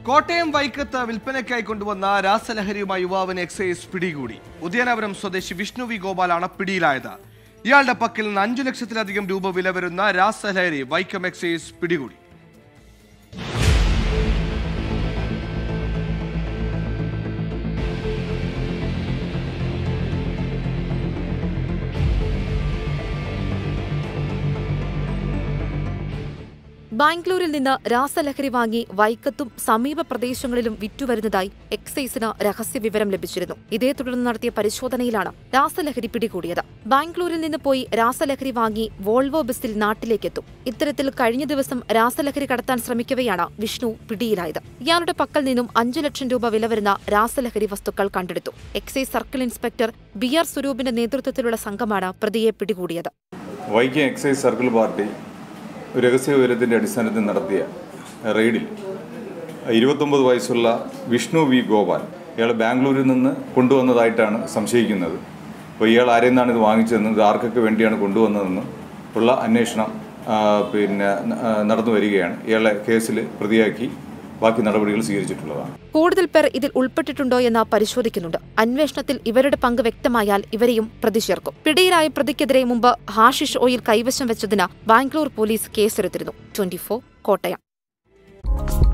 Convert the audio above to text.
കോട്ടയം വൈക്കത്ത് വിൽപ്പനയ്ക്കായി കൊണ്ടുവന്ന രാസലഹരിയുമായി യുവാവിനെ എക്സൈസ് പിടികൂടി ഉദയനപുരം സ്വദേശി വിഷ്ണു വി ഗോപാലാണ് പിടിയിലായത് ഇയാളുടെ പക്കൽ നിന്ന് അഞ്ചു ലക്ഷത്തിലധികം രൂപ വില വരുന്ന രാസലഹരി വൈക്കം എക്സൈസ് പിടികൂടി ബാംഗ്ലൂരിൽ നിന്ന് രാസലഹരി വാങ്ങി വൈക്കത്തും സമീപ പ്രദേശങ്ങളിലും വിറ്റുവരുന്നതായി എക്സൈസിന് രഹസ്യ വിവരം ലഭിച്ചിരുന്നു ഇതേ തുടർന്ന് നടത്തിയ പരിശോധനയിലാണ് രാസലഹരി പിടികൂടിയത് ബാംഗ്ലൂരിൽ നിന്ന് പോയി രാസലഹരി വാങ്ങി വോൾവോ ബസിൽ നാട്ടിലേക്കെത്തും ഇത്തരത്തിൽ കഴിഞ്ഞ ദിവസം രാസലഹരി കടത്താൻ ശ്രമിക്കവെയാണ് വിഷ്ണു പിടിയിലായത് ഇയാളുടെ പക്കൽ നിന്നും അഞ്ചു ലക്ഷം രൂപ വില വരുന്ന രാസലഹരി വസ്തുക്കൾ കണ്ടെടുത്തു excise circle inspector B R സ്വരൂപിന്റെ നേതൃത്വത്തിലുള്ള സംഘമാണ് പ്രതിയെ പിടികൂടിയത് വൈക്കം എക്സൈസ് സർക്കിൾ പാർട്ടി രഹസ്യ വിവരത്തിൻ്റെ അടിസ്ഥാനത്തിൽ നടത്തിയ റെയ്ഡിൽ ഇരുപത്തൊമ്പത് വയസ്സുള്ള വിഷ്ണു വി ഗോപാൽ ഇയാൾ ബാംഗ്ലൂരിൽ നിന്ന് കൊണ്ടുവന്നതായിട്ടാണ് സംശയിക്കുന്നത് അപ്പോൾ ഇയാൾ ആരിൽ നിന്നാണ് ഇത് വാങ്ങിച്ചതെന്നും ഇത് ആർക്കൊക്കെ വേണ്ടിയാണ് കൊണ്ടുവന്നതെന്നും ഉള്ള അന്വേഷണം ആ, പിന്നെ ആ, നടന്നു വരികയാണ് ഇയാളെ കേസിൽ പ്രതിയാക്കി ബാക്കി നടപടികൾ സ്വീകരിച്ചിട്ടുള്ളതാണ് കൂടുതൽ പേർ ഇതിൽ ഉൾപ്പെട്ടിട്ടുണ്ടോ എന്ന് പരിശോധിക്കുന്നുണ്ട് അന്വേഷണത്തിൽ ഇവരുടെ പങ്ക് വ്യക്തമായാൽ ഇവരെയും പ്രതി ചേർക്കും പിടിയിലായ പ്രതിക്കെതിരെ മുമ്പ് ഹാഷിഷ് ഓയിൽ കൈവശം വെച്ചതിന് ബാംഗ്ലൂർ പോലീസ് കേസെടുത്തിരുന്നു ട്വന്റി കോട്ടയം